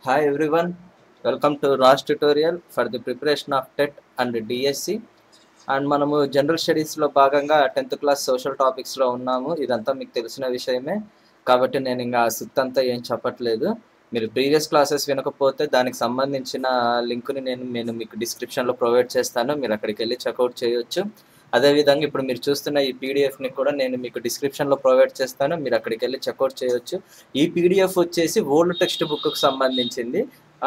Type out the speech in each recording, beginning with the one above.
Hi everyone, welcome to RAS tutorial for the preparation of TET and DSC. And మనము general స్టడీస్లో భాగంగా tenth class social టాపిక్స్లో ఉన్నాము ఇదంతా మీకు తెలిసిన విషయమే కాబట్టి నేను ఇంకా సుత్తంతా ఏం చెప్పట్లేదు మీరు ప్రీవియస్ క్లాసెస్ వినకపోతే దానికి సంబంధించిన లింక్ని నేను నేను మీకు డిస్క్రిప్షన్లో ప్రొవైడ్ చేస్తాను మీరు అక్కడికి వెళ్ళి చెక్అవుట్ చేయొచ్చు అదేవిధంగా ఇప్పుడు మీరు చూస్తున్న ఈ పీడిఎఫ్ని కూడా నేను మీకు డిస్క్రిప్షన్లో ప్రొవైడ్ చేస్తాను మీరు అక్కడికి వెళ్ళి చెక్అవుట్ చేయొచ్చు ఈ పీడిఎఫ్ వచ్చేసి ఓల్డ్ టెక్స్ట్ బుక్కి సంబంధించింది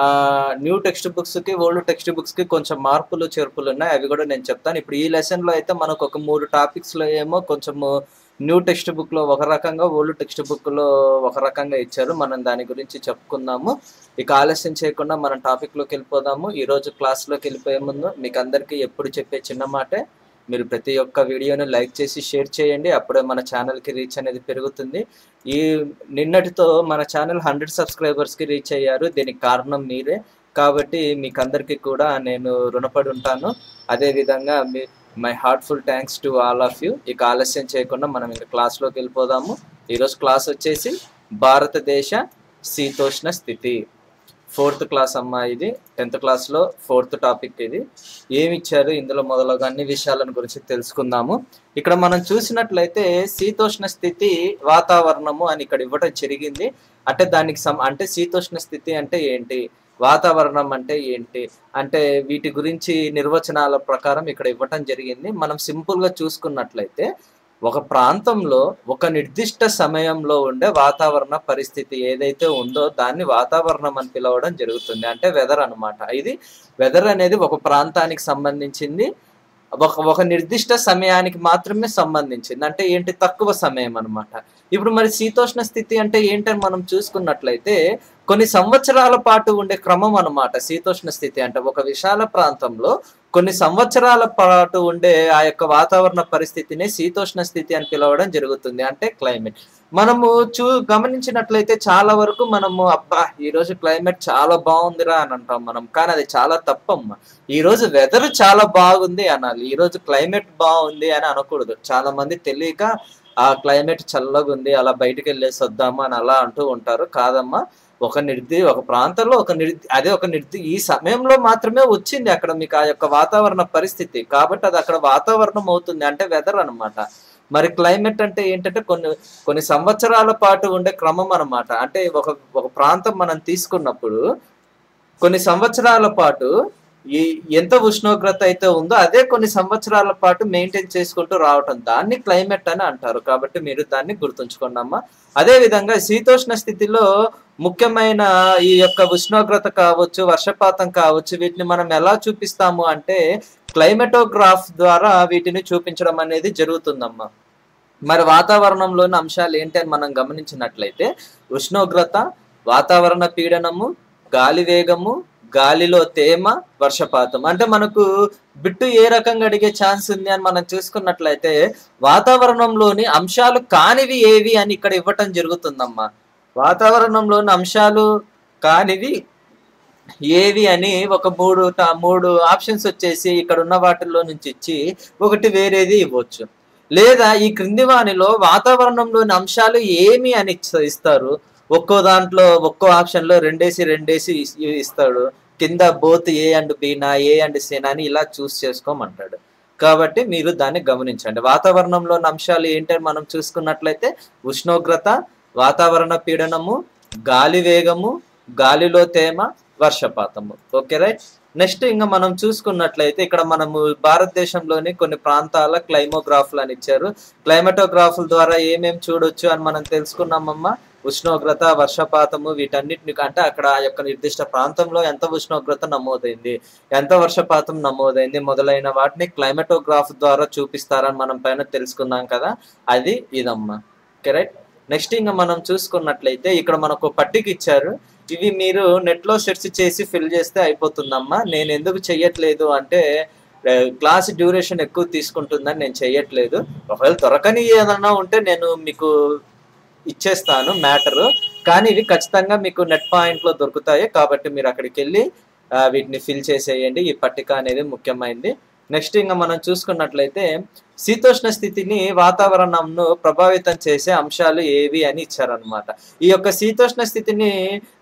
న్యూ టెక్స్ట్ బుక్స్కి ఓల్డ్ టెక్స్ట్ బుక్స్కి కొంచెం మార్పులు చేర్పులు ఉన్నాయి అవి కూడా నేను చెప్తాను ఇప్పుడు ఈ లెసన్లో అయితే మనకు ఒక మూడు టాపిక్స్లో ఏమో కొంచెము న్యూ టెక్స్ట్ బుక్లో ఒక రకంగా ఓల్డ్ టెక్స్ట్ బుక్లో ఒక రకంగా ఇచ్చారు మనం దాని గురించి చెప్పుకుందాము ఇక ఆలస్యం చేయకుండా మనం టాపిక్లోకి వెళ్ళిపోదాము ఈరోజు క్లాస్లోకి వెళ్ళిపోయే ముందు మీకు అందరికీ ఎప్పుడు చెప్పే చిన్న మాటే మీరు ప్రతి ఒక్క వీడియోని లైక్ చేసి షేర్ చేయండి అప్పుడే మన ఛానల్కి రీచ్ అనేది పెరుగుతుంది ఈ నిన్నటితో మన ఛానల్ హండ్రెడ్ సబ్స్క్రైబర్స్కి రీచ్ అయ్యారు దీనికి కారణం మీరే కాబట్టి మీకు అందరికీ కూడా నేను రుణపడి ఉంటాను అదేవిధంగా మీ my heartful thanks to all of you ఇక ఆలస్యం చేయకుండా మనం ఇంకా క్లాస్లోకి వెళ్ళిపోదాము ఈరోజు క్లాస్ వచ్చేసి భారతదేశ శీతోష్ణ స్థితి ఫోర్త్ క్లాస్ అమ్మా ఇది టెన్త్ క్లాస్లో ఫోర్త్ టాపిక్ ఇది ఏమి ఇచ్చారు ఇందులో మొదలుగా అన్ని విషయాలను గురించి తెలుసుకుందాము ఇక్కడ మనం చూసినట్లయితే శీతోష్ణ స్థితి వాతావరణము అని ఇక్కడ ఇవ్వటం జరిగింది అంటే దానికి సం అంటే శీతోష్ణ స్థితి అంటే ఏంటి వాతావరణం అంటే ఏంటి అంటే వీటి గురించి నిర్వచనాల ప్రకారం ఇక్కడ ఇవ్వటం జరిగింది మనం సింపుల్గా చూసుకున్నట్లయితే ఒక ప్రాంతంలో ఒక నిర్దిష్ట సమయంలో ఉండే వాతావరణ పరిస్థితి ఏదైతే ఉందో దాన్ని వాతావరణం అని పిలవడం జరుగుతుంది అంటే వెదర్ అనమాట ఇది వెదర్ అనేది ఒక ప్రాంతానికి సంబంధించింది ఒక ఒక నిర్దిష్ట సమయానికి మాత్రమే సంబంధించింది అంటే ఏంటి తక్కువ సమయం అనమాట ఇప్పుడు మరి శీతోష్ణ స్థితి అంటే ఏంటని మనం చూసుకున్నట్లయితే కొన్ని సంవత్సరాల పాటు ఉండే క్రమం అనమాట శీతోష్ణ స్థితి అంటే ఒక విశాల ప్రాంతంలో కొన్ని సంవత్సరాల పాటు ఉండే ఆ యొక్క వాతావరణ పరిస్థితిని శీతోష్ణ స్థితి అని పిలవడం జరుగుతుంది అంటే క్లైమేట్ మనము చూ గమనించినట్లయితే చాలా వరకు మనము అబ్బా ఈ రోజు క్లైమేట్ చాలా బాగుందిరా అని అంటాం మనం కానీ అది చాలా తప్పమ్మ ఈ రోజు వెదర్ చాలా బాగుంది అనాలి ఈ రోజు క్లైమేట్ బాగుంది అని అనకూడదు చాలా మంది తెలియక ఆ క్లైమేట్ చల్లగా ఉంది అలా బయటకు వెళ్ళేసి వద్దాము అని అలా అంటూ ఉంటారు కాదమ్మా ఒక నిర్ది ఒక ప్రాంతంలో ఒక నిర్ది అదే ఒక నిర్ది ఈ సమయంలో మాత్రమే వచ్చింది అక్కడ మీకు ఆ యొక్క వాతావరణ పరిస్థితి కాబట్టి అది అక్కడ వాతావరణం అవుతుంది అంటే వెదర్ అనమాట మరి క్లైమేట్ అంటే ఏంటంటే కొన్ని కొన్ని సంవత్సరాల పాటు ఉండే క్రమం అనమాట అంటే ఒక ఒక ప్రాంతం మనం తీసుకున్నప్పుడు కొన్ని సంవత్సరాల పాటు ఈ ఎంత ఉష్ణోగ్రత అయితే ఉందో అదే కొన్ని సంవత్సరాల పాటు మెయింటైన్ చేసుకుంటూ రావటం దాన్ని క్లైమేట్ అని అంటారు కాబట్టి మీరు దాన్ని గుర్తుంచుకోండి అమ్మా అదే విధంగా శీతోష్ణ స్థితిలో ముఖ్యమైన ఈ యొక్క ఉష్ణోగ్రత కావచ్చు వర్షపాతం కావచ్చు వీటిని మనం ఎలా చూపిస్తాము అంటే క్లైమేటోగ్రాఫ్ ద్వారా వీటిని చూపించడం అనేది జరుగుతుందమ్మా మరి వాతావరణంలోని అంశాలు ఏంటి అని మనం గమనించినట్లయితే ఉష్ణోగ్రత వాతావరణ పీడనము గాలి వేగము గాలిలో తేమ వర్షపాతం అంటే మనకు బిట్టు ఏ రకంగా అడిగే ఛాన్స్ ఉంది అని మనం చూసుకున్నట్లయితే వాతావరణంలోని అంశాలు కానివి ఏవి అని ఇక్కడ ఇవ్వటం జరుగుతుందమ్మా వాతావరణంలోని అంశాలు కానివి ఏవి అని ఒక మూడు మూడు ఆప్షన్స్ వచ్చేసి ఇక్కడ ఉన్న వాటిల్లో నుంచి ఇచ్చి ఒకటి వేరేది ఇవ్వచ్చు లేదా ఈ క్రింది వానిలో వాతావరణంలోని అంశాలు ఏమి అని ఇస్తారు ఒక్కో దాంట్లో ఒక్కో ఆప్షన్లో రెండేసి రెండేసి ఇస్తాడు కింద బోత్ ఏ అండ్ బీనా ఏ అండ్ సీనా అని ఇలా చూస్ చేసుకోమంటాడు కాబట్టి మీరు దాన్ని గమనించండి వాతావరణంలోని అంశాలు ఏంటని మనం చూసుకున్నట్లయితే ఉష్ణోగ్రత వాతావరణ పీడనము గాలి వేగము గాలిలో తేమ వర్షపాతము ఓకే రైట్ నెక్స్ట్ ఇంకా మనం చూసుకున్నట్లయితే ఇక్కడ మనము భారతదేశంలోని కొన్ని ప్రాంతాల క్లైమోగ్రాఫ్లు అని ఇచ్చారు క్లైమటోగ్రాఫ్ల ద్వారా ఏమేమి చూడొచ్చు అని మనం తెలుసుకున్నామమ్మా ఉష్ణోగ్రత వర్షపాతము వీటన్నిటిని అంటే అక్కడ ఆ యొక్క నిర్దిష్ట ప్రాంతంలో ఎంత ఉష్ణోగ్రత నమోదైంది ఎంత వర్షపాతం నమోదైంది మొదలైన వాటిని క్లైమటోగ్రాఫ్ ద్వారా చూపిస్తారని మనం పైన తెలుసుకున్నాం కదా అది ఇదమ్మా ఓకే రైట్ నెక్స్ట్ ఇంకా మనం చూసుకున్నట్లయితే ఇక్కడ మనకు పట్టిక ఇచ్చారు ఇవి మీరు నెట్లో సెర్చ్ చేసి ఫిల్ చేస్తే అయిపోతుందమ్మా నేను ఎందుకు చెయ్యట్లేదు అంటే క్లాస్ డ్యూరేషన్ ఎక్కువ తీసుకుంటుందని నేను చెయ్యట్లేదు ఒకవేళ దొరకని ఏదన్నా ఉంటే నేను మీకు ఇచ్చేస్తాను మ్యాటరు కానీ ఇవి ఖచ్చితంగా మీకు నెట్ పాయింట్లో దొరుకుతాయి కాబట్టి మీరు అక్కడికి వెళ్ళి వీటిని ఫిల్ చేసేయండి ఈ పట్టిక అనేది ముఖ్యమైనది నెక్స్ట్ ఇంకా మనం చూసుకున్నట్లయితే శీతోష్ణ స్థితిని వాతావరణంను ప్రభావితం చేసే అంశాలు ఏవి అని ఇచ్చారనమాట ఈ యొక్క శీతోష్ణ స్థితిని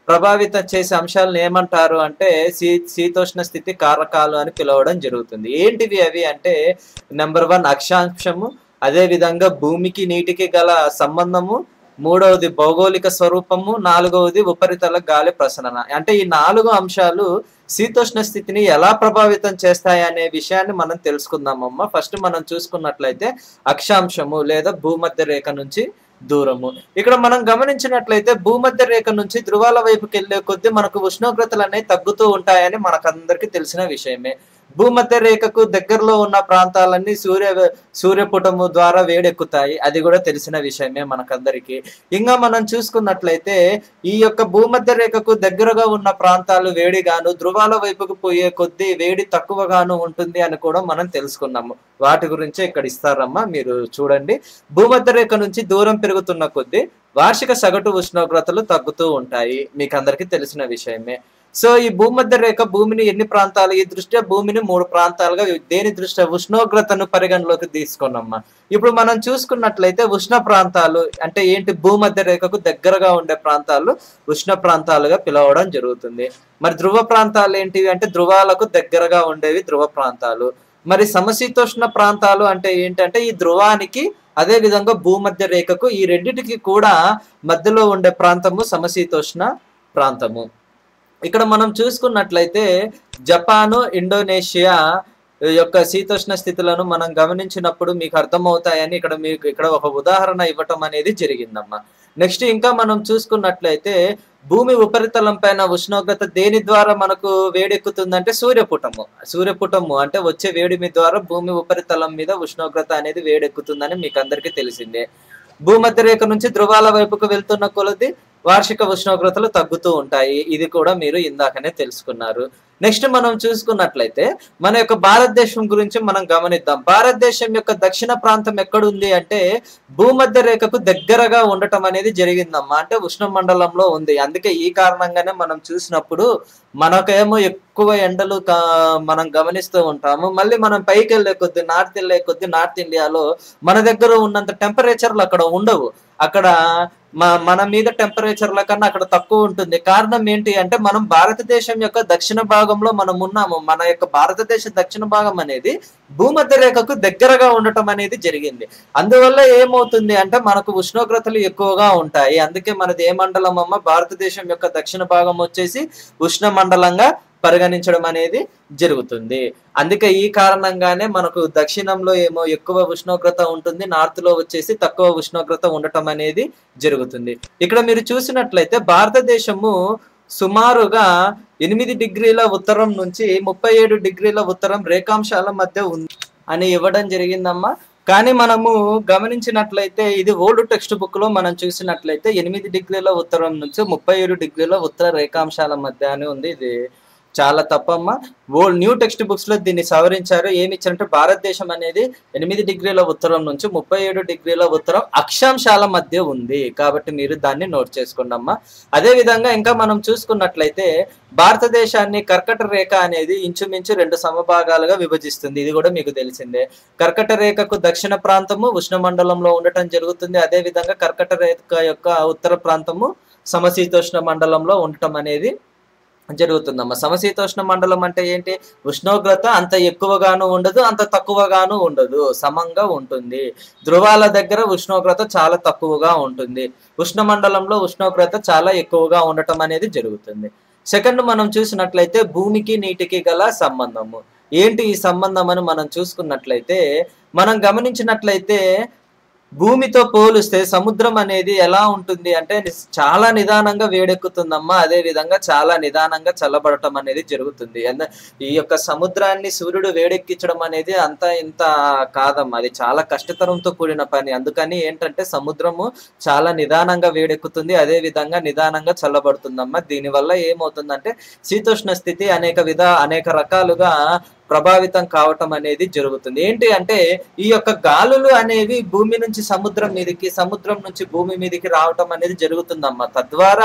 ప్రభావితం చేసే అంశాలను ఏమంటారు అంటే శీ శీతోష్ణ స్థితి కారకాలు అని పిలవడం జరుగుతుంది ఏంటివి అవి అంటే నెంబర్ వన్ అక్షాంశము అదే విధంగా భూమికి నీటికి గల సంబంధము మూడవది భౌగోళిక స్వరూపము నాలుగవది ఉపరితల గాలి ప్రసరణ అంటే ఈ నాలుగు అంశాలు శీతోష్ణ స్థితిని ఎలా ప్రభావితం చేస్తాయి అనే విషయాన్ని మనం తెలుసుకుందామమ్మ ఫస్ట్ మనం చూసుకున్నట్లయితే అక్షాంశము లేదా భూమధ్య రేఖ నుంచి దూరము ఇక్కడ మనం గమనించినట్లయితే భూమధ్య రేఖ నుంచి ధృవాల వైపుకి వెళ్లే కొద్దీ మనకు ఉష్ణోగ్రతలు అనేవి తగ్గుతూ ఉంటాయని మనకందరికీ తెలిసిన విషయమే భూమధ్య రేఖకు దగ్గరలో ఉన్న ప్రాంతాలన్నీ సూర్య సూర్యపుటము ద్వారా వేడెక్కుతాయి అది కూడా తెలిసిన విషయమే మనకందరికీ ఇంకా మనం చూసుకున్నట్లయితే ఈ యొక్క భూమధ్య రేఖకు దగ్గరగా ఉన్న ప్రాంతాలు వేడిగాను ధృవాల వైపుకు పోయే కొద్దీ వేడి తక్కువగాను ఉంటుంది అని కూడా మనం తెలుసుకున్నాము వాటి గురించి ఇక్కడ ఇస్తారమ్మా మీరు చూడండి భూమధ్య రేఖ నుంచి దూరం పెరుగుతున్న కొద్దీ వార్షిక సగటు ఉష్ణోగ్రతలు తగ్గుతూ ఉంటాయి మీకు అందరికీ తెలిసిన విషయమే సో ఈ భూమధ్య రేఖ భూమిని ఎన్ని ప్రాంతాలు ఈ దృష్ట్యా భూమిని మూడు ప్రాంతాలుగా దేని దృష్ట్యా ఉష్ణోగ్రతను పరిగణలోకి తీసుకున్నామ్మా ఇప్పుడు మనం చూసుకున్నట్లయితే ఉష్ణ ప్రాంతాలు అంటే ఏంటి భూమధ్య రేఖకు దగ్గరగా ఉండే ప్రాంతాలు ఉష్ణ ప్రాంతాలుగా పిలవడం జరుగుతుంది మరి ధ్రువ ప్రాంతాలు ఏంటివి అంటే ధ్రువాలకు దగ్గరగా ఉండేవి ధ్రువ ప్రాంతాలు మరి సమశీతోష్ణ ప్రాంతాలు అంటే ఏంటంటే ఈ ధ్రువానికి అదే విధంగా భూమధ్య రేఖకు ఈ రెండిటికి కూడా మధ్యలో ఉండే ప్రాంతము సమశీతోష్ణ ప్రాంతము ఇక్కడ మనం చూసుకున్నట్లయితే జపాను ఇండోనేషియా యొక్క శీతోష్ణ స్థితులను మనం గమనించినప్పుడు మీకు అర్థమవుతాయని ఇక్కడ మీకు ఇక్కడ ఒక ఉదాహరణ ఇవ్వటం అనేది జరిగిందమ్మా నెక్స్ట్ ఇంకా మనం చూసుకున్నట్లయితే భూమి ఉపరితలం పైన ఉష్ణోగ్రత దేని ద్వారా మనకు వేడెక్కుతుందంటే సూర్యపుటము సూర్యపుటము అంటే వచ్చే వేడిమి ద్వారా భూమి ఉపరితలం మీద ఉష్ణోగ్రత అనేది వేడెక్కుతుందని మీకు అందరికీ తెలిసిందే భూమధ్య రేఖ నుంచి ధృవాల వైపుకు వెళ్తున్న కొలది వార్షిక ఉష్ణోగ్రతలు తగ్గుతూ ఉంటాయి ఇది కూడా మీరు ఇందాకనే తెలుసుకున్నారు నెక్స్ట్ మనం చూసుకున్నట్లయితే మన యొక్క భారతదేశం గురించి మనం గమనిద్దాం భారతదేశం యొక్క దక్షిణ ప్రాంతం ఎక్కడుంది అంటే భూమధ్య రేఖకు దగ్గరగా ఉండటం అనేది జరిగిందమ్మా అంటే ఉష్ణ మండలంలో ఉంది అందుకే ఈ కారణంగానే మనం చూసినప్పుడు మనకేమో ఎక్కువ ఎండలు కా- మనం గమనిస్తూ ఉంటాము మళ్ళీ మనం పైకి వెళ్ళే కొద్ది నార్త్ వెళ్ళే కొద్ది నార్త్ ఇండియాలో మన దగ్గర ఉన్నంత టెంపరేచర్లు అక్కడ ఉండవు అక్కడ మా మన మీద టెంపరేచర్ల కన్నా అక్కడ తక్కువ ఉంటుంది కారణం ఏంటి అంటే మనం భారతదేశం యొక్క దక్షిణ భాగంలో మనం ఉన్నాము మన యొక్క భారతదేశ దక్షిణ భాగం అనేది భూమధ్య రేఖకు దగ్గరగా ఉండటం అనేది జరిగింది అందువల్ల ఏమవుతుంది అంటే మనకు ఉష్ణోగ్రతలు ఎక్కువగా ఉంటాయి అందుకే మనది ఏ మండలం అమ్మ భారతదేశం యొక్క దక్షిణ భాగం వచ్చేసి ఉష్ణ మండలంగా పరిగణించడం అనేది జరుగుతుంది అందుకే ఈ కారణంగానే మనకు దక్షిణంలో ఏమో ఎక్కువ ఉష్ణోగ్రత ఉంటుంది నార్త్ లో వచ్చేసి తక్కువ ఉష్ణోగ్రత ఉండటం అనేది జరుగుతుంది ఇక్కడ మీరు చూసినట్లయితే భారతదేశము సుమారుగా ఎనిమిది డిగ్రీల ఉత్తరం నుంచి ముప్పై ఏడు డిగ్రీల ఉత్తరం రేఖాంశాల మధ్య ఉంది అని ఇవ్వడం జరిగిందమ్మా కానీ మనము గమనించినట్లయితే ఇది ఓల్డ్ టెక్స్ట్ బుక్ లో మనం చూసినట్లయితే ఎనిమిది డిగ్రీల ఉత్తరం నుంచి ముప్పై ఏడు డిగ్రీల ఉత్తర రేఖాంశాల మధ్య అని ఉంది ఇది చాలా తప్పమ్మా ఓల్డ్ న్యూ టెక్స్ట్ బుక్స్ లో దీన్ని సవరించారు ఏమి ఇచ్చారంటే భారతదేశం అనేది ఎనిమిది డిగ్రీల ఉత్తరం నుంచి ముప్పై ఏడు డిగ్రీల ఉత్తరం అక్షాంశాల మధ్య ఉంది కాబట్టి మీరు దాన్ని నోట్ చేసుకోండి అమ్మా అదే విధంగా ఇంకా మనం చూసుకున్నట్లయితే భారతదేశాన్ని కర్కట రేఖ అనేది ఇంచుమించు రెండు సమభాగాలుగా విభజిస్తుంది ఇది కూడా మీకు తెలిసిందే కర్కట రేఖకు దక్షిణ ప్రాంతము ఉష్ణమండలంలో ఉండటం జరుగుతుంది అదే విధంగా కర్కట రేఖ యొక్క ఉత్తర ప్రాంతము సమశీతోష్ణ మండలంలో ఉండటం అనేది జరుగుతుందమ్మా సమశీతోష్ణ మండలం అంటే ఏంటి ఉష్ణోగ్రత అంత ఎక్కువగాను ఉండదు అంత తక్కువగాను ఉండదు సమంగా ఉంటుంది ధృవాల దగ్గర ఉష్ణోగ్రత చాలా తక్కువగా ఉంటుంది ఉష్ణమండలంలో ఉష్ణోగ్రత చాలా ఎక్కువగా ఉండటం అనేది జరుగుతుంది సెకండ్ మనం చూసినట్లయితే భూమికి నీటికి గల సంబంధము ఏంటి ఈ సంబంధం అని మనం చూసుకున్నట్లయితే మనం గమనించినట్లయితే భూమితో పోలిస్తే సముద్రం అనేది ఎలా ఉంటుంది అంటే చాలా నిదానంగా వేడెక్కుతుందమ్మా అదే విధంగా చాలా నిదానంగా చల్లబడటం అనేది జరుగుతుంది ఎంద- ఈ యొక్క సముద్రాన్ని సూర్యుడు వేడెక్కించడం అనేది అంత ఇంత కాదమ్మా అది చాలా కష్టతరంతో కూడిన పని అందుకని ఏంటంటే సముద్రము చాలా నిదానంగా వేడెక్కుతుంది అదే విధంగా నిదానంగా చల్లబడుతుందమ్మా దీనివల్ల ఏమవుతుందంటే శీతోష్ణ స్థితి అనేక విధ అనేక రకాలుగా ప్రభావితం కావటం అనేది జరుగుతుంది ఏంటి అంటే ఈ యొక్క గాలులు అనేవి భూమి నుంచి సముద్రం మీదకి సముద్రం నుంచి భూమి మీదకి రావటం అనేది జరుగుతుందమ్మా తద్వారా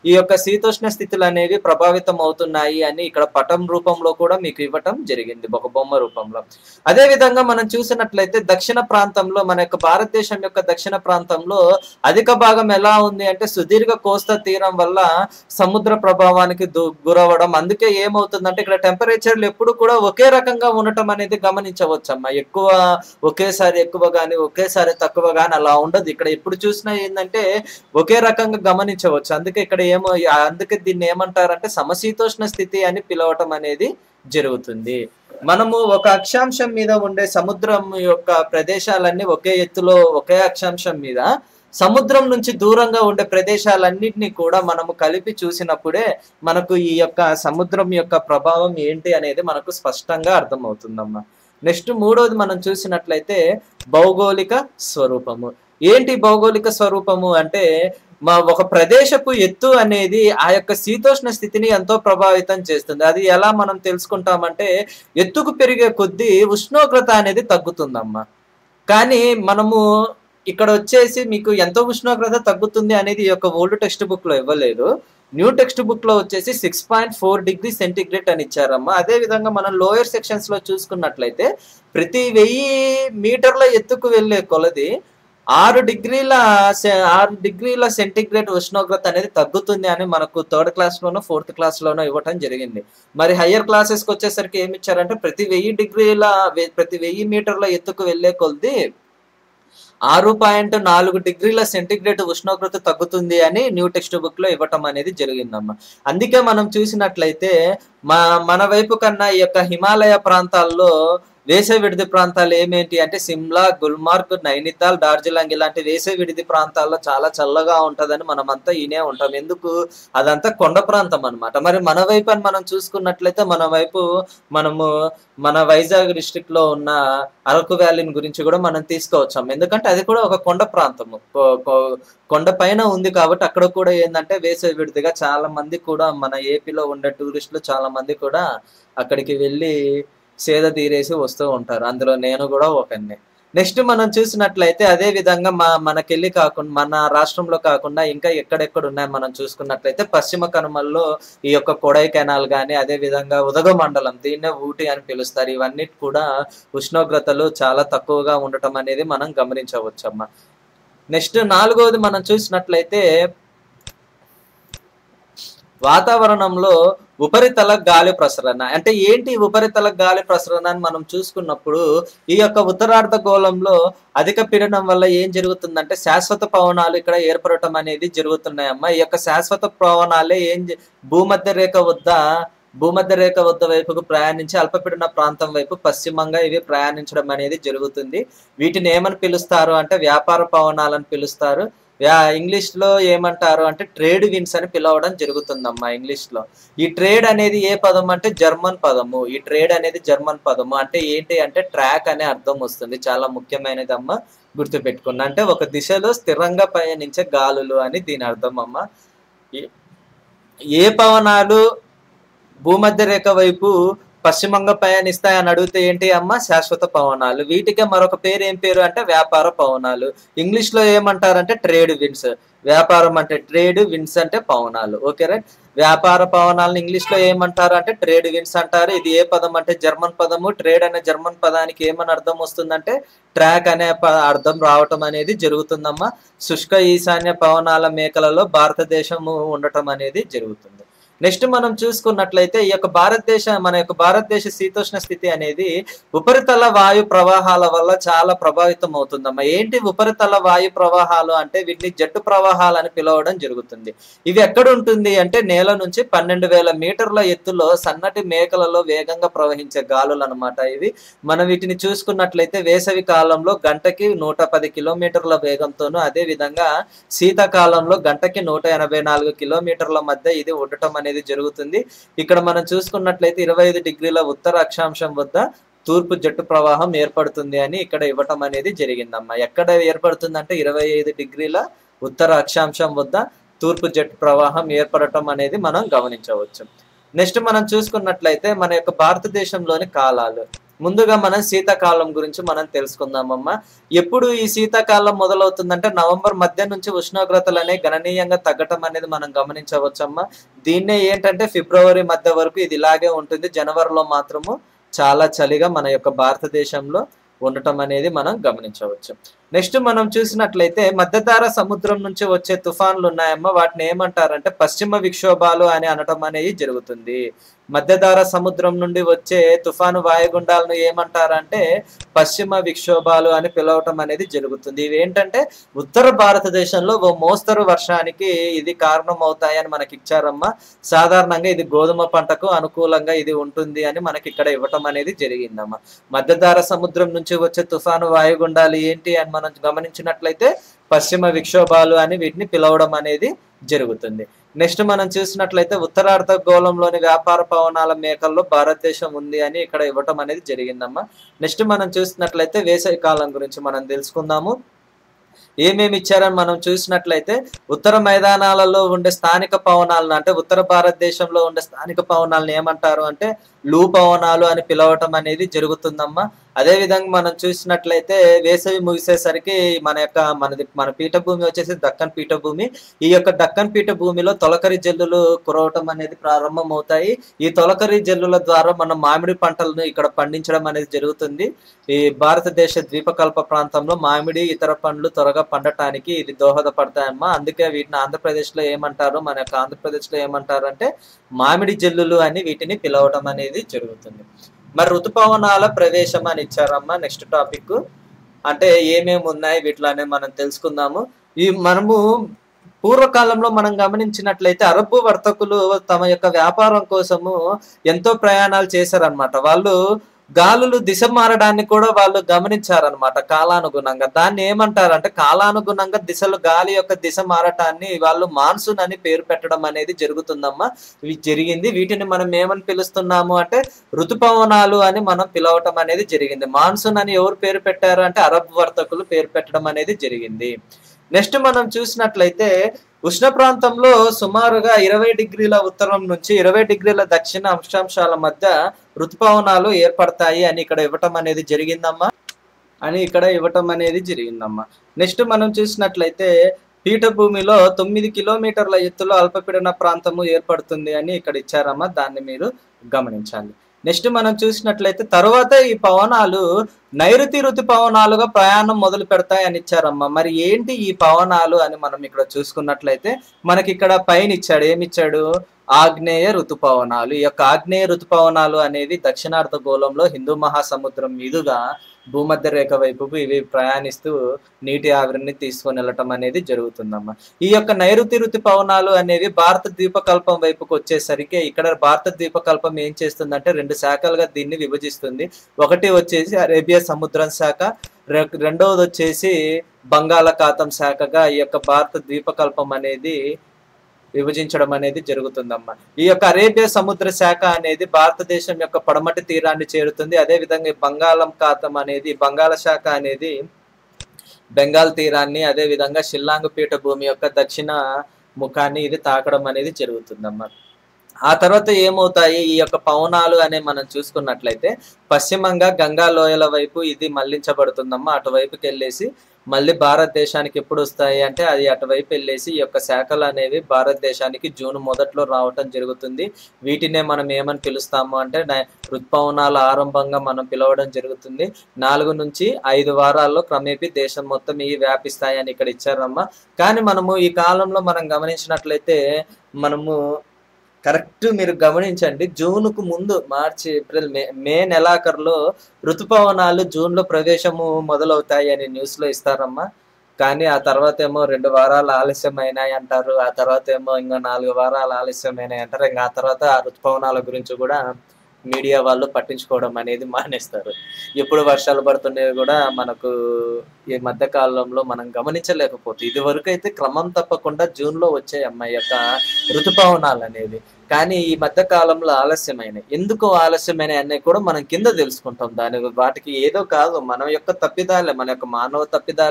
ఈ యొక్క శీతోష్ణ స్థితులు అనేవి ప్రభావితం అవుతున్నాయి అని ఇక్కడ పటం రూపంలో కూడా మీకు ఇవ్వటం జరిగింది ఒక బొమ్మ రూపంలో అదే విధంగా మనం చూసినట్లయితే దక్షిణ ప్రాంతంలో మన యొక్క భారతదేశం యొక్క దక్షిణ ప్రాంతంలో అధిక భాగం ఎలా ఉంది అంటే సుదీర్ఘ కోస్తా తీరం వల్ల సముద్ర ప్రభావానికి దు- గురవడం అందుకే ఏమవుతుందంటే ఇక్కడ టెంపరేచర్లు ఎప్పుడు కూడా ఒకే రకంగా ఉండటం అనేది గమనించవచ్చమ్మా ఎక్కువ ఒకేసారి ఎక్కువ గాని ఒకేసారి తక్కువ గాని అలా ఉండదు ఇక్కడ ఎప్పుడు చూసినా ఏంటంటే ఒకే రకంగా గమనించవచ్చు అందుకే ఇక్కడ ఏమో అందుకే దీన్ని ఏమంటారంటే సమశీతోష్ణ స్థితి అని పిలవటం అనేది జరుగుతుంది మనము ఒక అక్షాంశం మీద ఉండే సముద్రం యొక్క ప్రదేశాలన్నీ ఒకే ఎత్తులో ఒకే అక్షాంశం మీద సముద్రం నుంచి దూరంగా ఉండే ప్రదేశాలన్నింటినీ కూడా మనము కలిపి చూసినప్పుడే మనకు ఈ యొక్క సముద్రం యొక్క ప్రభావం ఏంటి అనేది మనకు స్పష్టంగా అర్థమవుతుందమ్మా నెక్స్ట్ మూడోది మనం చూసినట్లయితే భౌగోళిక స్వరూపము ఏంటి భౌగోళిక స్వరూపము అంటే మా ఒక ప్రదేశపు ఎత్తు అనేది ఆ యొక్క శీతోష్ణ స్థితిని ఎంతో ప్రభావితం చేస్తుంది అది ఎలా మనం తెలుసుకుంటామంటే ఎత్తుకు పెరిగే కొద్దీ ఉష్ణోగ్రత అనేది తగ్గుతుందమ్మా కానీ మనము ఇక్కడ వచ్చేసి మీకు ఎంత ఉష్ణోగ్రత తగ్గుతుంది అనేది ఈ యొక్క ఓల్డ్ టెక్స్ట్ బుక్ లో ఇవ్వలేదు న్యూ టెక్స్ట్ బుక్ లో వచ్చేసి six point four degree centigrade అని ఇచ్చారమ్మా అదే విధంగా మనం లోయర్ సెక్షన్స్ లో చూసుకున్నట్లయితే ప్రతి వెయ్యి మీటర్ల ఎత్తుకు వెళ్ళే కొలది ఆరు డిగ్రీల సె- ఆరు డిగ్రీల సెంటిగ్రేడ్ ఉష్ణోగ్రత అనేది తగ్గుతుంది అని మనకు థర్డ్ క్లాస్ లోనో ఫోర్త్ క్లాస్ లోనో ఇవ్వటం జరిగింది మరి హయ్యర్ క్లాసెస్ కి వచ్చేసరికి ఏమి ఇచ్చారంటే ప్రతి వెయ్యి డిగ్రీల వె- ప్రతి వెయ్యి మీటర్ల ఎత్తుకు వెళ్ళే కొలది ఆరు పాయింట్ నాలుగు డిగ్రీల సెంటిగ్రేడ్ ఉష్ణోగ్రత తగ్గుతుంది అని న్యూ టెక్స్ట్ బుక్ లో ఇవ్వటం అనేది జరిగిందమ్మా అందుకే మనం చూసినట్లయితే మా మన వైపు కన్నా ఈ యొక్క హిమాలయ ప్రాంతాల్లో వేసవి విడిది ప్రాంతాలు ఏమేంటి అంటే సిమ్లా గుల్మార్గ్ నైనితాల్ డార్జిలింగ్ ఇలాంటి వేసవి విడిది ప్రాంతాల్లో చాలా చల్లగా ఉంటదని మనమంతా ఈనే ఉంటాం ఎందుకు అదంతా కొండ ప్రాంతం అన్నమాట మరి మన వైపు అని మనం చూసుకున్నట్లయితే మన వైపు మనము మన వైజాగ్ డిస్ట్రిక్ట్ లో ఉన్న అరకు వ్యాలీని గురించి కూడా మనం తీసుకోవచ్చాం ఎందుకంటే అది కూడా ఒక కొండ ప్రాంతము కొ- కొ- కొండ పైన ఉంది కాబట్టి అక్కడ కూడా ఏంటంటే వేసవి విడిదిగా చాలా మంది కూడా మన ఏపీలో ఉండే టూరిస్టులు చాలా మంది కూడా అక్కడికి వెళ్ళి సేద తీరేసి వస్తూ ఉంటారు అందులో నేను కూడా ఒకరిని నెక్స్ట్ మనం చూసినట్లయితే అదే విధంగా మా మనకెళ్ళి కాకుండా మన రాష్ట్రంలో కాకుండా ఇంకా ఎక్కడెక్కడ ఉన్నాయి మనం చూసుకున్నట్లయితే పశ్చిమ కనుమల్లో ఈ యొక్క కొడై కెనాల్ కానీ అదే విధంగా ఉదగ మండలం దీన్నే ఊటీ అని పిలుస్తారు ఇవన్నీ కూడా ఉష్ణోగ్రతలు చాలా తక్కువగా ఉండటం అనేది మనం గమనించవచ్చమ్మా నెక్స్ట్ నాలుగవది మనం చూసినట్లయితే వాతావరణంలో ఉపరితల గాలి ప్రసరణ అంటే ఏంటి ఉపరితల గాలి ప్రసరణ అని మనం చూసుకున్నప్పుడు ఈ యొక్క ఉత్తరార్ధ గోళంలో అధిక పీడనం వల్ల ఏం జరుగుతుందంటే శాశ్వత పవనాలు ఇక్కడ ఏర్పడటం అనేది జరుగుతున్నాయమ్మా ఈ యొక్క శాశ్వత పవనాలే ఏం జ- భూమధ్య రేఖ వద్ద భూమధ్య రేఖ వద్ద వైపుకు ప్రయాణించి అల్పపీడన ప్రాంతం వైపు పశ్చిమంగా ఇవి ప్రయాణించడం అనేది జరుగుతుంది వీటిని ఏమని పిలుస్తారు అంటే వ్యాపార పవనాలని పిలుస్తారు యా- ఇంగ్లీష్ లో ఏమంటారు అంటే ట్రేడ్ విన్స్ అని పిలవడం జరుగుతుందమ్మా ఇంగ్లీష్ లో ఈ ట్రేడ్ అనేది ఏ పదం అంటే జర్మన్ పదము ఈ ట్రేడ్ అనేది జర్మన్ పదము అంటే ఏంటి అంటే ట్రాక్ అనే అర్థం వస్తుంది చాలా ముఖ్యమైనది అమ్మ గుర్తుపెట్టుకున్న అంటే ఒక దిశలో స్థిరంగా పయనించే గాలులు అని దీని అర్థం అమ్మ ఏ- ఏ పవనాలు భూమధ్య రేఖ వైపు పశ్చిమంగా పయనిస్తాయని అడిగితే ఏంటి అమ్మ శాశ్వత పవనాలు వీటికే మరొక పేరు ఏం పేరు అంటే వ్యాపార పవనాలు ఇంగ్లీష్ లో ఏమంటారంటే ట్రేడ్ విన్స్ వ్యాపారం అంటే ట్రేడ్ విన్స్ అంటే పవనాలు ఓకే రైట్ వ్యాపార పవనాలను ఇంగ్లీష్ లో ఏమంటారు అంటే ట్రేడ్ విన్స్ అంటారు ఇది ఏ పదం అంటే జర్మన్ పదము ట్రేడ్ అనే జర్మన్ పదానికి ఏమని అర్థం వస్తుందంటే ట్రాక్ అనే ప- అర్థం రావటం అనేది జరుగుతుందమ్మా శుష్క ఈశాన్య పవనాల మేకలలో భారతదేశము ఉండటం అనేది జరుగుతుంది నెక్స్ట్ మనం చూసుకున్నట్లయితే ఈ యొక్క భారతదేశ మన యొక్క భారతదేశ శీతోష్ణ స్థితి అనేది ఉపరితల వాయు ప్రవాహాల వల్ల చాలా ప్రభావితం అవుతుందమ్మా ఏంటి ఉపరితల వాయు ప్రవాహాలు అంటే వీటిని జట్టు ప్రవాహాలు అని పిలవడం జరుగుతుంది ఇవి ఎక్కడ ఉంటుంది అంటే నేల నుంచి పన్నెండు వేల మీటర్ల ఎత్తులో సన్నటి మేకలలో వేగంగా ప్రవహించే గాలులు అనమాట ఇవి మనం వీటిని చూసుకున్నట్లయితే వేసవి కాలంలో గంటకి నూట పది కిలోమీటర్ల వేగంతోనూ అదే విధంగా శీతాకాలంలో గంటకి నూట ఎనభై నాలుగు కిలోమీటర్ల మధ్య ఇది ఉండటం అనేది జరుగుతుంది ఇక్కడ మనం చూసుకున్నట్లయితే ఇరవై ఐదు డిగ్రీల ఉత్తర అక్షాంశం వద్ద తూర్పు జట్టు ప్రవాహం ఏర్పడుతుంది అని ఇక్కడ ఇవ్వటం అనేది జరిగిందమ్మా ఎక్కడ ఏర్పడుతుంది అంటే ఇరవై ఐదు డిగ్రీల ఉత్తర అక్షాంశం వద్ద తూర్పు జట్టు ప్రవాహం ఏర్పడటం అనేది మనం గమనించవచ్చు నెక్స్ట్ మనం చూసుకున్నట్లయితే మన యొక్క భారతదేశంలోని కాలాలు ముందుగా మనం శీతాకాలం గురించి మనం తెలుసుకుందామమ్మా ఎప్పుడు ఈ శీతాకాలం మొదలవుతుందంటే నవంబర్ మధ్య నుంచి ఉష్ణోగ్రతలు అనేవి గణనీయంగా తగ్గటం అనేది మనం గమనించవచ్చమ్మా దీన్నే ఏంటంటే ఫిబ్రవరి మధ్య వరకు ఇది ఇలాగే ఉంటుంది జనవరిలో మాత్రము చాలా చలిగా మన యొక్క భారతదేశంలో ఉండటం అనేది మనం గమనించవచ్చు నెక్స్ట్ మనం చూసినట్లయితే మధ్యధార సముద్రం నుంచి వచ్చే తుఫాన్లు ఉన్నాయమ్మా వాటిని ఏమంటారంటే పశ్చిమ విక్షోభాలు అని అనటం అనేది జరుగుతుంది మధ్యధార సముద్రం నుండి వచ్చే తుఫాను వాయుగుండాలను ఏమంటారంటే పశ్చిమ విక్షోభాలు అని పిలవటం అనేది జరుగుతుంది ఇవి ఏంటంటే ఉత్తర భారతదేశంలో ఓ మోస్తరు వర్షానికి ఇది కారణం అవుతాయని మనకి ఇచ్చారమ్మా సాధారణంగా ఇది గోధుమ పంటకు అనుకూలంగా ఇది ఉంటుంది అని మనకి ఇక్కడ ఇవ్వటం అనేది జరిగిందమ్మా మధ్యధార సముద్రం నుంచి వచ్చే తుఫాను వాయుగుండాలు ఏంటి అని మనం గమనించినట్లయితే పశ్చిమ విక్షోభాలు అని వీటిని పిలవడం అనేది జరుగుతుంది నెక్స్ట్ మనం చూసినట్లయితే ఉత్తరార్ధగోళంలోని వ్యాపార పవనాల మేకల్లో భారతదేశం ఉంది అని ఇక్కడ ఇవ్వటం అనేది జరిగిందమ్మా నెక్స్ట్ మనం చూసినట్లయితే వేసవి కాలం గురించి మనం తెలుసుకుందాము ఏమేమి ఇచ్చారని మనం చూసినట్లయితే ఉత్తర మైదానాలలో ఉండే స్థానిక పవనాలను అంటే ఉత్తర భారతదేశంలో ఉండే స్థానిక పవనాలను ఏమంటారు అంటే లూ పవనాలు అని పిలవటం అనేది జరుగుతుందమ్మా అదే విధంగా మనం చూసినట్లయితే వేసవి ముగిసేసరికి మన యొక్క మనది మన పీఠభూమి వచ్చేసి దక్కన్ పీఠభూమి ఈ యొక్క దక్కన్ పీఠభూమిలో తొలకరి జల్లులు కురవటం అనేది ప్రారంభమవుతాయి ఈ తొలకరి జల్లుల ద్వారా మనం మామిడి పంటలను ఇక్కడ పండించడం అనేది జరుగుతుంది ఈ భారతదేశ ద్వీపకల్ప ప్రాంతంలో మామిడి ఇతర పండ్లు త్వరగా పండటానికి ఇది దోహదపడతాయమ్మా అందుకే వీటిని ఆంధ్రప్రదేశ్ లో ఏమంటారు మన యొక్క ఆంధ్రప్రదేశ్ లో ఏమంటారు అంటే మామిడి జల్లులు అని వీటిని పిలవడం అనేది జరుగుతుంది మరి ఋతుపవనాల ప్రవేశం అని ఇచ్చారమ్మా నెక్స్ట్ టాపిక్ అంటే ఏమేమి ఉన్నాయి వీటిలో అనేది మనం తెలుసుకుందాము ఈ మనము పూర్వకాలంలో మనం గమనించినట్లయితే అరబ్బు వర్తకులు తమ యొక్క వ్యాపారం కోసము ఎంతో ప్రయాణాలు చేశారనమాట వాళ్ళు గాలులు దిశ మారడాన్ని కూడా వాళ్ళు గమనించారనమాట కాలానుగుణంగా దాన్ని ఏమంటారంటే కాలానుగుణంగా దిశలు గాలి యొక్క దిశ మారటాన్ని వాళ్ళు మాన్సూన్ అని పేరు పెట్టడం అనేది జరుగుతుందమ్మా ఇవి జరిగింది వీటిని మనం ఏమని పిలుస్తున్నాము అంటే ఋతుపవనాలు అని మనం పిలవటం అనేది జరిగింది మాన్సూన్ అని ఎవరు పేరు పెట్టారు అంటే అరబ్ వర్తకులు పేరు పెట్టడం అనేది జరిగింది నెక్స్ట్ మనం చూసినట్లయితే ఉష్ణ ప్రాంతంలో సుమారుగా ఇరవై డిగ్రీల ఉత్తరం నుంచి ఇరవై డిగ్రీల దక్షిణ అంశాంశాల మధ్య ఋతుపవనాలు ఏర్పడతాయి అని ఇక్కడ ఇవ్వటం అనేది జరిగిందమ్మా అని ఇక్కడ ఇవ్వటం అనేది జరిగిందమ్మా నెక్స్ట్ మనం చూసినట్లయితే పీఠభూమిలో తొమ్మిది కిలోమీటర్ల ఎత్తులో అల్పపీడన ప్రాంతము ఏర్పడుతుంది అని ఇక్కడ ఇచ్చారమ్మా దాన్ని మీరు గమనించాలి నెక్స్ట్ మనం చూసినట్లయితే తర్వాత ఈ పవనాలు నైరుతి ఋతు పవనాలుగా ప్రయాణం మొదలు పెడతాయి అని ఇచ్చారమ్మా మరి ఏంటి ఈ పవనాలు అని మనం ఇక్కడ చూసుకున్నట్లయితే మనకి ఇక్కడ పైన ఇచ్చాడు ఏమిచ్చాడు ఆగ్నేయ ఋతుపవనాలు ఈ యొక్క ఆగ్నేయ ఋతుపవనాలు అనేవి దక్షిణార్థ గోళంలో హిందూ మహాసముద్రం మీదుగా భూమధ్య రేఖ వైపుకు ఇవి ప్రయాణిస్తూ నీటి ఆవిరిని తీసుకొని వెళ్ళటం అనేది జరుగుతుందమ్మా ఈ యొక్క నైరుతి ఋతు పవనాలు అనేవి భారత ద్వీపకల్పం వైపుకు వచ్చేసరికి ఇక్కడ భారత ద్వీపకల్పం ఏం చేస్తుందంటే రెండు శాఖలుగా దీన్ని విభజిస్తుంది ఒకటి వచ్చేసి అరేబియా సముద్రం శాఖ రె- రెండవది వచ్చేసి బంగాళాఖాతం శాఖగా ఈ యొక్క భారత ద్వీపకల్పం అనేది విభజించడం అనేది జరుగుతుందమ్మా ఈ యొక్క అరేబియా సముద్ర శాఖ అనేది భారతదేశం యొక్క పడమటి తీరాన్ని చేరుతుంది అదే విధంగా ఈ బంగాళాఖాతం అనేది బంగాళ శాఖ అనేది బెంగాల్ తీరాన్ని అదే విధంగా షిల్లాంగ్ పీఠ భూమి యొక్క దక్షిణ ముఖాన్ని ఇది తాకడం అనేది జరుగుతుందమ్మా ఆ తర్వాత ఏమవుతాయి ఈ యొక్క పవనాలు అనే మనం చూసుకున్నట్లయితే పశ్చిమంగా గంగా లోయల వైపు ఇది మళ్లించబడుతుందమ్మా అటువైపుకి వెళ్ళేసి మళ్ళీ భారతదేశానికి ఎప్పుడు వస్తాయి అంటే అది అటువైపు వెళ్ళేసి ఈ యొక్క శాఖలు అనేవి భారతదేశానికి జూన్ మొదట్లో రావటం జరుగుతుంది వీటినే మనం ఏమని పిలుస్తాము అంటే నై- ఋతుపవనాల ఆరంభంగా మనం పిలవడం జరుగుతుంది నాలుగు నుంచి ఐదు వారాల్లో క్రమేపీ దేశం మొత్తం ఇవి వ్యాపిస్తాయి అని ఇక్కడ ఇచ్చారమ్మా కానీ మనము ఈ కాలంలో మనం గమనించినట్లయితే మనము కరెక్ట్ మీరు గమనించండి జూన్కు ముందు మార్చి ఏప్రిల్ మే మే నెలాఖరులో ఋతుపవనాలు జూన్లో ప్రవేశము మొదలవుతాయి అని న్యూస్లో ఇస్తారమ్మా కానీ ఆ తర్వాత ఏమో రెండు వారాలు ఆలస్యమైనాయి అంటారు ఆ తర్వాత ఏమో ఇంకా నాలుగు వారాలు ఆలస్యమైనాయి అంటారు ఇంకా ఆ తర్వాత ఆ ఋతుపవనాల గురించి కూడా మీడియా వాళ్ళు పట్టించుకోవడం అనేది మానేస్తారు ఎప్పుడు వర్షాలు పడుతుండేవి కూడా మనకు ఈ మధ్య కాలంలో మనం గమనించలేకపోతే ఇది వరకు అయితే క్రమం తప్పకుండా జూన్లో వచ్చాయి అమ్మాయి యొక్క ఋతుపవనాలు అనేవి కానీ ఈ మధ్య కాలంలో ఆలస్యమైనవి ఎందుకు ఆలస్యమైనవి అనేవి కూడా మనం కింద తెలుసుకుంటాం దాని వాటికి ఏదో కాదు మన యొక్క తప్పిదాలే మన యొక్క మానవ తప్పిదాలే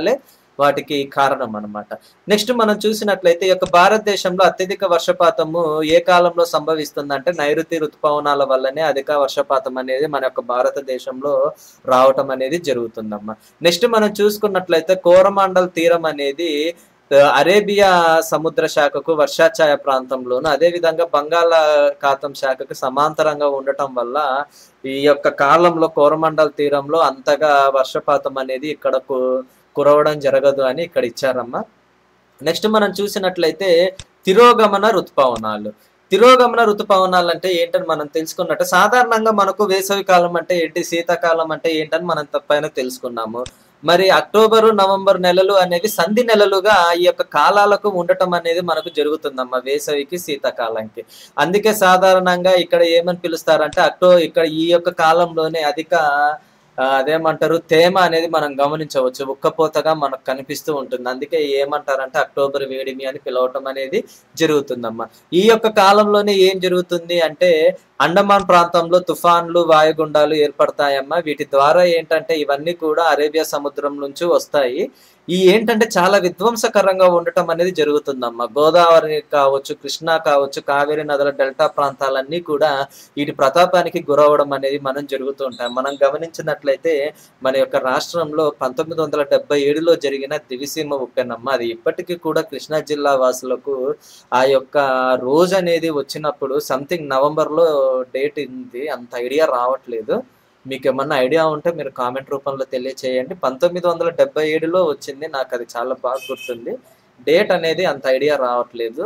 వాటికి కారణం అన్నమాట నెక్స్ట్ మనం చూసినట్లయితే ఈ యొక్క భారతదేశంలో అత్యధిక వర్షపాతము ఏ కాలంలో సంభవిస్తుందంటే నైరుతి ఋతుపవనాల వల్లనే అధిక వర్షపాతం అనేది మన యొక్క భారతదేశంలో రావటం అనేది జరుగుతుందమ్మా నెక్స్ట్ మనం చూసుకున్నట్లయితే కోరమాండల్ తీరం అనేది ఆ, అరేబియా సముద్ర శాఖకు వర్షాఛాయ ప్రాంతంలోను అదే విధంగా బంగాళాఖాతం శాఖకు సమాంతరంగా ఉండటం వల్ల ఈ యొక్క కాలంలో కోరమండల్ తీరంలో అంతగా వర్షపాతం అనేది ఇక్కడ కు- కురవడం జరగదు అని ఇక్కడ ఇచ్చారమ్మా నెక్స్ట్ మనం చూసినట్లయితే తిరోగమన ఋతుపవనాలు తిరోగమన ఋతుపవనాలు అంటే ఏంటని మనం తెలుసుకున్నట్టు సాధారణంగా మనకు వేసవి కాలం అంటే ఏంటి శీతాకాలం అంటే ఏంటని మనం తప్పైన తెలుసుకున్నాము మరి అక్టోబరు నవంబర్ నెలలు అనేవి సంధి నెలలుగా ఈ యొక్క కాలాలకు ఉండటం అనేది మనకు జరుగుతుందమ్మా వేసవికి శీతాకాలంకి అందుకే సాధారణంగా ఇక్కడ ఏమని పిలుస్తారంటే అక్టో ఇక్కడ ఈ యొక్క కాలంలోనే అధిక ఆ, అదేమంటారు తేమ అనేది మనం గమనించవచ్చు ఉక్కపోతగా మనకు కనిపిస్తూ ఉంటుంది అందుకే ఏమంటారంటే అక్టోబర్ వేడిమి అని పిలవటం అనేది జరుగుతుందమ్మా ఈ యొక్క కాలంలోనే ఏం జరుగుతుంది అంటే అండమాన్ ప్రాంతంలో తుఫాన్లు వాయుగుండాలు ఏర్పడతాయమ్మా వీటి ద్వారా ఏంటంటే ఇవన్నీ కూడా అరేబియా సముద్రం నుంచి వస్తాయి ఈ ఏంటంటే చాలా విధ్వంసకరంగా ఉండటం అనేది జరుగుతుందమ్మా గోదావరి కావచ్చు కృష్ణా కావచ్చు కావేరి నదుల డెల్టా ప్రాంతాలన్నీ కూడా వీటి ప్రతాపానికి గురవడం అనేది మనం జరుగుతూ ఉంటాం మనం గమనించినట్లయితే మన యొక్క రాష్ట్రంలో పంతొమ్మిది వందల డెబ్బై ఏడులో జరిగిన దివిసీమ ఉప్పెనమ్మ అది ఇప్పటికీ కూడా కృష్ణా జిల్లా వాసులకు ఆ యొక్క రోజు అనేది వచ్చినప్పుడు సంథింగ్ నవంబర్ లో డేట్ ఉంది అంత ఐడియా రావట్లేదు మీకు ఏమన్నా ఐడియా ఉంటే మీరు కామెంట్ రూపంలో తెలియచేయండి పంతొమ్మిది వందల డెబ్బై ఏడులో వచ్చింది నాకు అది చాలా బాగా గుర్తుంది డేట్ అనేది అంత ఐడియా రావట్లేదు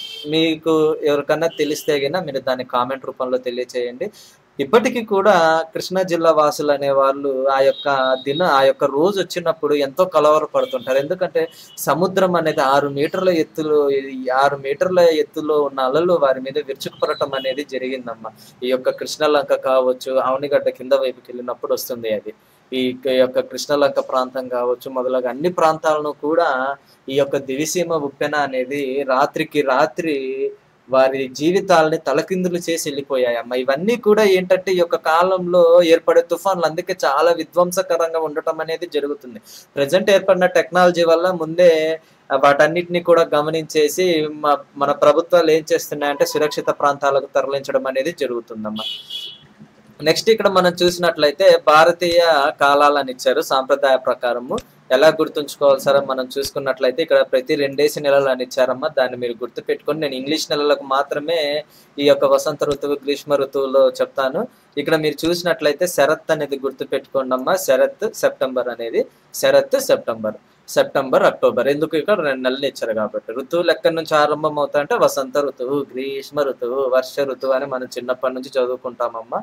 మీకు ఎవరికన్నా తెలిస్తే గిన మీరు దాన్ని కామెంట్ రూపంలో తెలియచేయండి ఇప్పటికీ కూడా కృష్ణా జిల్లా వాసులు అనే వాళ్ళు ఆ యొక్క దిన ఆ యొక్క రోజు వచ్చినప్పుడు ఎంతో కలవరపడుతుంటారు ఎందుకంటే సముద్రం అనేది ఆరు మీటర్ల ఎత్తులో ఈ ఆరు మీటర్ల ఎత్తులో ఉన్న అలలు వారి మీద విరుచుకుపడటం అనేది జరిగిందమ్మా ఈ యొక్క కృష్ణలంక కావచ్చు అవనిగడ్డ కింద వైపుకి వెళ్ళినప్పుడు వస్తుంది అది ఈ క- యొక్క కృష్ణలంక ప్రాంతం కావచ్చు మొదలగా అన్ని ప్రాంతాలను కూడా ఈ యొక్క దివిసీమ ఉప్పెన అనేది రాత్రికి రాత్రి వారి జీవితాలని తలకిందులు చేసి వెళ్ళిపోయాయి అమ్మ ఇవన్నీ కూడా ఏంటంటే ఈ యొక్క కాలంలో ఏర్పడే తుఫాన్లు అందుకే చాలా విధ్వంసకరంగా ఉండటం అనేది జరుగుతుంది ప్రజెంట్ ఏర్పడిన టెక్నాలజీ వల్ల ముందే ఆ వాటన్నిటిని కూడా గమనించేసి మ- మన ప్రభుత్వాలు ఏం చేస్తున్నాయంటే సురక్షిత ప్రాంతాలకు తరలించడం అనేది జరుగుతుందమ్మా నెక్స్ట్ ఇక్కడ మనం చూసినట్లయితే భారతీయ కాలాలని ఇచ్చారు సాంప్రదాయ ప్రకారము ఎలా గుర్తుంచుకోవాలి సార్ అని మనం చూసుకున్నట్లయితే ఇక్కడ ప్రతి రెండేసి నెలలు అని ఇచ్చారమ్మా దాన్ని మీరు గుర్తు పెట్టుకొని నేను ఇంగ్లీష్ నెలలకు మాత్రమే ఈ యొక్క వసంత ఋతువు గ్రీష్మ ఋతువులో చెప్తాను ఇక్కడ మీరు చూసినట్లయితే శరత్ అనేది గుర్తు పెట్టుకోండి అమ్మా శరత్ సెప్టెంబర్ అనేది శరత్ సెప్టెంబర్ సెప్టెంబర్ అక్టోబర్ ఎందుకు ఇక్కడ రెండు నెలలు ఇచ్చారు కాబట్టి ఋతువులు ఎక్కడి నుంచి ఆరంభం అవుతాయంటే వసంత ఋతువు గ్రీష్మ ఋతువు వర్ష ఋతువు అని మనం చిన్నప్పటి నుంచి చదువుకుంటామమ్మా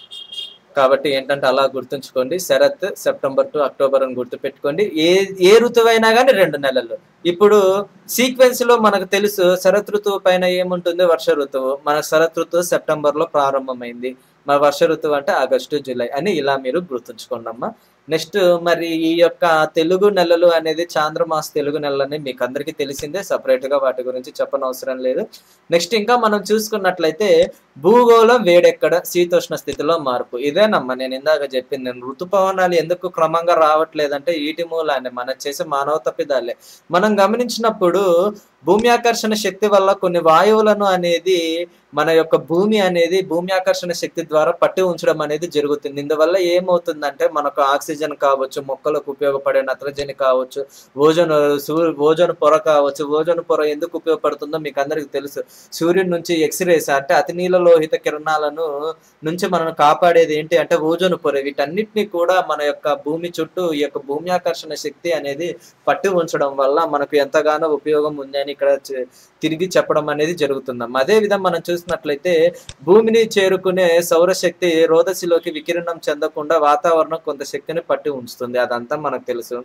కాబట్టి ఏంటంటే అలా గుర్తుంచుకోండి శరత్ సెప్టెంబర్ టు అక్టోబర్ అని గుర్తుపెట్టుకోండి ఏ ఏ ఋతువు అయినా కానీ రెండు నెలలు ఇప్పుడు సీక్వెన్స్ లో మనకు తెలుసు శరత్ ఋతువు పైన ఏముంటుంది వర్ష ఋతువు మన శరత్ ఋతువు సెప్టెంబర్ లో ప్రారంభమైంది మన వర్ష ఋతువు అంటే ఆగస్టు జూలై అని ఇలా మీరు గుర్తుంచుకోండి అమ్మా నెక్స్ట్ మరి ఈ యొక్క తెలుగు నెలలు అనేది చాంద్రమాస తెలుగు నెలలని మీకు అందరికీ తెలిసిందే సపరేట్ గా వాటి గురించి చెప్పనవసరం లేదు నెక్స్ట్ ఇంకా మనం చూసుకున్నట్లయితే భూగోళం వేడెక్కడ శీతోష్ణ స్థితిలో మార్పు ఇదేనమ్మా నేను ఇందాక చెప్పింది నేను ఋతుపవనాలు ఎందుకు క్రమంగా రావట్లేదంటే ఈటి మూలాన్ని మనం చేసే మానవ తప్పిదాలే మనం గమనించినప్పుడు భూమి ఆకర్షణ శక్తి వల్ల కొన్ని వాయువులను అనేది మన యొక్క భూమి అనేది భూమి ఆకర్షణ శక్తి ద్వారా పట్టి ఉంచడం అనేది జరుగుతుంది ఇందువల్ల ఏమవుతుందంటే మనకు ఆక్సిజన్ కావచ్చు మొక్కలకు ఉపయోగపడే నత్రజని కావచ్చు ఓజోన్ సూర్య ఓజోన్ పొర కావచ్చు ఓజోన్ పొర ఎందుకు ఉపయోగపడుతుందో మీకు అందరికీ తెలుసు సూర్యుడి నుంచి ఎక్స్రేస్ అంటే అతి నీలలోహిత కిరణాలను నుంచి మనం కాపాడేది ఏంటి అంటే ఓజోన్ పొర వీటన్నిటిని కూడా మన యొక్క భూమి చుట్టూ ఈ యొక్క భూమి ఆకర్షణ శక్తి అనేది పట్టి ఉంచడం వల్ల మనకు ఎంతగానో ఉపయోగం ఉంది అని ఇక్కడ చె- తిరిగి చెప్పడం అనేది జరుగుతుందమ్మా అదే విధంగా మనం చూసినట్లయితే భూమిని చేరుకునే సౌరశక్తి రోదసిలోకి వికిరణం చెందకుండా వాతావరణం కొంత శక్తిని పట్టి ఉంచుతుంది అదంతా మనకు తెలుసు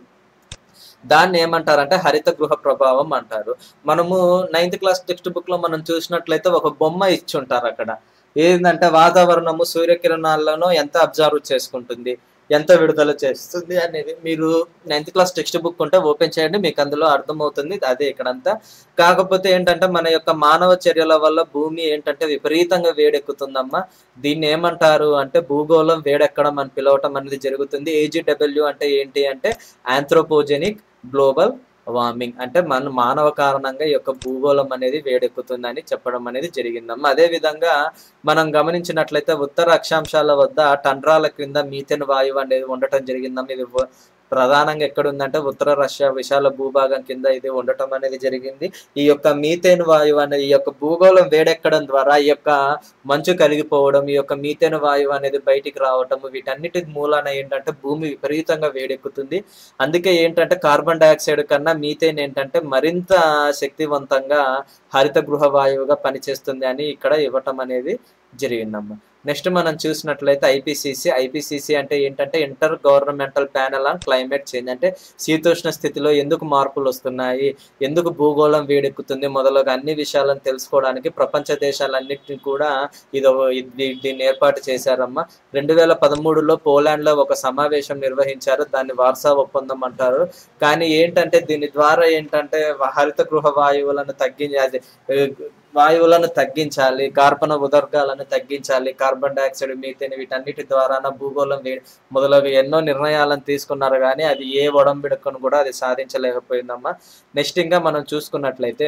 దాన్ని ఏమంటారంటే హరిత గృహ ప్రభావం అంటారు మనము నైన్త్ క్లాస్ టెక్స్ట్ బుక్ లో మనం చూసినట్లయితే ఒక బొమ్మ ఇచ్చి ఉంటారు అక్కడ ఏంటంటే వాతావరణము సూర్యకిరణాలను ఎంత అబ్జర్వ్ చేసుకుంటుంది ఎంత విడుదల చేస్తుంది అనేది మీరు నైన్త్ క్లాస్ టెక్స్ట్ బుక్ ఉంటే ఓపెన్ చేయండి మీకు అందులో అర్థమవుతుంది అదే ఇక్కడంతా కాకపోతే ఏంటంటే మన యొక్క మానవ చర్యల వల్ల భూమి ఏంటంటే విపరీతంగా వేడెక్కుతుందమ్మా దీన్ని ఏమంటారు అంటే భూగోళం వేడెక్కడం అని పిలవటం అనేది జరుగుతుంది ఏజీడబ్ల్యూ అంటే ఏంటి అంటే ఆంథ్రోపోజెనిక్ గ్లోబల్ వార్మింగ్ అంటే మన మానవ కారణంగా ఈ యొక్క భూగోళం అనేది వేడెక్కుతుందని చెప్పడం అనేది జరిగిందమ్మా అదే విధంగా మనం గమనించినట్లయితే ఉత్తర అక్షాంశాల వద్ద టండ్రాల క్రింద మీథెన్ వాయువు అనేది ఉండటం జరిగిందమ్మా ఇది వ- ప్రధానంగా ఎక్కడ ఉందంటే ఉత్తర రష్యా విశాల భూభాగం కింద ఇది ఉండటం అనేది జరిగింది ఈ యొక్క మీథేన్ వాయువు అనేది ఈ యొక్క భూగోళం వేడెక్కడం ద్వారా ఈ యొక్క మంచు కరిగిపోవడం ఈ యొక్క మీథేన్ వాయువు అనేది బయటికి రావటం వీటన్నిటి మూలాన ఏంటంటే భూమి విపరీతంగా వేడెక్కుతుంది అందుకే ఏంటంటే కార్బన్ డైఆక్సైడ్ కన్నా మీథేన్ ఏంటంటే మరింత శక్తివంతంగా హరిత గృహ వాయువుగా పనిచేస్తుంది అని ఇక్కడ ఇవ్వటం అనేది జరిగిందమ్మా నెక్స్ట్ మనం చూసినట్లయితే ఐపీసీసీ ఐపీసీసీ అంటే ఏంటంటే intergovernmental panel on climate change అంటే శీతోష్ణ స్థితిలో ఎందుకు మార్పులు వస్తున్నాయి ఎందుకు భూగోళం వేడెక్కుతుంది మొదలగు అన్ని విషయాలను తెలుసుకోవడానికి ప్రపంచ దేశాలన్నింటినీ కూడా ఇది ఇది- దీన్ని ఏర్పాటు చేశారమ్మా రెండు వేల పదమూడులో పోలాండ్లో ఒక సమావేశం నిర్వహించారు దాన్ని వార్సా ఒప్పందం అంటారు కానీ ఏంటంటే దీని ద్వారా ఏంటంటే హరిత గృహ వాయువులను తగ్గించి అది ఏ, వాయువులను తగ్గించాలి కార్బన ఉదర్గాలను తగ్గించాలి కార్బన్ డైఆక్సైడ్ మీథేన్ వీటన్నిటి ద్వారా భూగోళం వే- మొదలగు ఎన్నో నిర్ణయాలను తీసుకున్నారు కానీ అది ఏ ఒడంబిడకను కూడా అది సాధించలేకపోయిందమ్మా నెక్స్ట్ ఇంకా మనం చూసుకున్నట్లయితే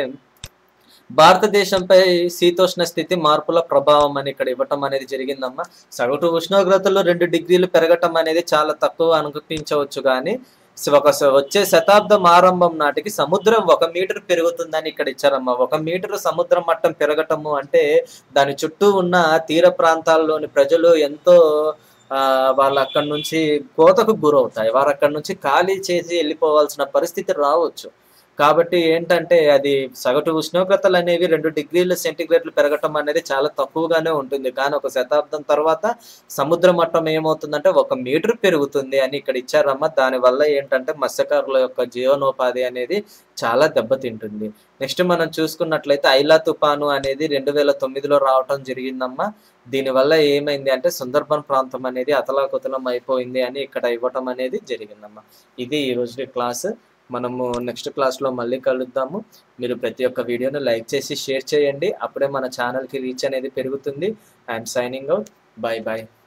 భారతదేశంపై శీతోష్ణ స్థితి మార్పుల ప్రభావం అని ఇక్కడ ఇవ్వటం అనేది జరిగిందమ్మా సగటు ఉష్ణోగ్రతలు రెండు డిగ్రీలు పెరగటం అనేది చాలా తక్కువ అనిపించవచ్చు కానీ స- ఒక స- వచ్చే శతాబ్దం ఆరంభం నాటికి సముద్రం ఒక మీటర్ పెరుగుతుందని ఇక్కడ ఇచ్చారమ్మా ఒక మీటర్ సముద్ర మట్టం పెరగటము అంటే దాని చుట్టూ ఉన్న తీర ప్రాంతాల్లోని ప్రజలు ఎంతో ఆ, వాళ్ళు అక్కడి నుంచి కోతకు గురవుతాయి వారు అక్కడి నుంచి ఖాళీ చేసి వెళ్ళిపోవాల్సిన పరిస్థితి రావచ్చు కాబట్టి ఏంటంటే అది సగటు ఉష్ణోగ్రతలు అనేవి రెండు డిగ్రీల సెంటీగ్రేడ్లు పెరగటం అనేది చాలా తక్కువగానే ఉంటుంది కానీ ఒక శతాబ్దం తర్వాత సముద్ర మట్టం ఏమవుతుందంటే ఒక మీటర్ పెరుగుతుంది అని ఇక్కడ ఇచ్చారమ్మా దానివల్ల ఏంటంటే మత్స్యకారుల యొక్క జీవనోపాధి అనేది చాలా దెబ్బతింటుంది నెక్స్ట్ మనం చూసుకున్నట్లయితే ఐలా తుఫాను అనేది రెండు వేల తొమ్మిదిలో రావటం జరిగిందమ్మా దీనివల్ల ఏమైంది అంటే సుందర్బన్ ప్రాంతం అనేది అతలాకుతలం అయిపోయింది అని ఇక్కడ ఇవ్వటం అనేది జరిగిందమ్మా ఇది ఈ రోజు క్లాస్ మనము నెక్స్ట్ క్లాస్లో మళ్ళీ కలుద్దాము మీరు ప్రతి ఒక్క వీడియోను లైక్ చేసి షేర్ చేయండి అప్పుడే మన ఛానల్కి రీచ్ అనేది పెరుగుతుంది I'm signing out bye bye